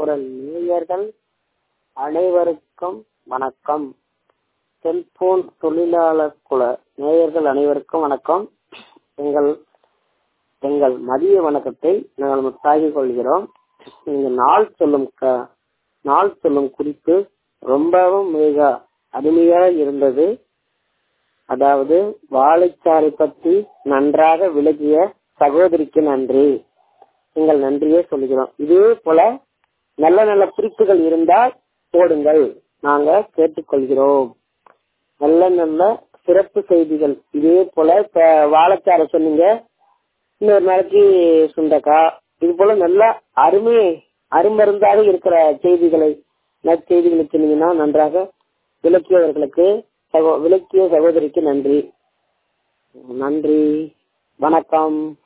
குரல் நேயர்கள் அனைவருக்கும் வணக்கம் செல்போன் தொழிலாளர் குல நேயர்கள் அனைவருக்கும் வணக்கம் எங்கள் எங்கள் மதிய வணக்கத்தை நாங்கள் முத்தாகிக் கொள்கிறோம் இந்த நாள் சொல்லும் க நாள் சொல்லும் குறிப்பு ரொம்பவும் மிக அருமையாக இருந்தது அதாவது வாழைச்சாறை பற்றி நன்றாக விளக்கிய சகோதரிக்கு நன்றி எங்கள் நன்றியே சொல்கிறோம் இதே போல நல்ல நல்ல குறிப்புகள் இருந்தால் போடுங்கள் நாங்க கேட்டுக்கொள்கிறோம் நல்ல நல்ல சிறப்பு செய்திகள் இதே போல இப்ப வாழைச்சாரை சொன்னீங்க இன்னொரு நாளைக்கு சுண்டக்காய் இது போல நல்ல அருமை அருமருந்தாக இருக்கிற செய்திகளை நற்செய்திகளை சொன்னீங்கன்னா நன்றாக விளக்கியவர்களுக்கு சகோ விளக்கிய சகோதரிக்கு நன்றி நன்றி வணக்கம்